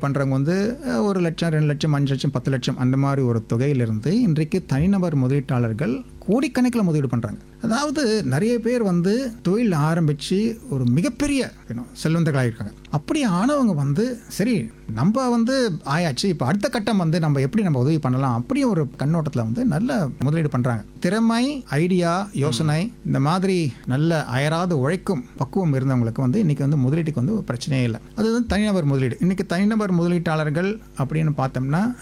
பண்ணுறவங்க வந்து அஹ், ஒரு லட்சம் ரெண்டு லட்சம் அஞ்சு லட்சம் பத்து லட்சம் அந்த மாதிரி ஒரு தொகையிலிருந்து இன்றைக்கு தனிநபர் முதலீட்டாளர்கள் கோடிக்கணக்கில் முதலீடு பண்ணுறாங்க அதாவது நிறைய பேர் வந்து தொழில் ஆரம்பித்து ஒரு மிகப்பெரிய you know, செல்வந்தர்களாக இருக்காங்க அப்படி ஆனவங்க வந்து சரி நம்ம வந்து ஆயாச்சு இப்போ அடுத்த கட்டம் வந்து நம்ம எப்படி நம்ம உதவி பண்ணலாம் அப்படி ஒரு கண்ணோட்டத்தில் வந்து நல்ல முதலீடு பண்ணுறாங்க திறமை ஐடியா யோசனை இந்த மாதிரி நல்ல அயராது உழைக்கும் பக்குவம் இருந்தவங்களுக்கு வந்து இன்னைக்கு வந்து முதலீட்டுக்கு வந்து ஒரு பிரச்சனையே இல்லை அது வந்து தனிநபர் முதலீடு இன்னைக்கு தனிநபர் முதலீட்டாளர்கள் அப்படின்னு பார்த்தோம்னா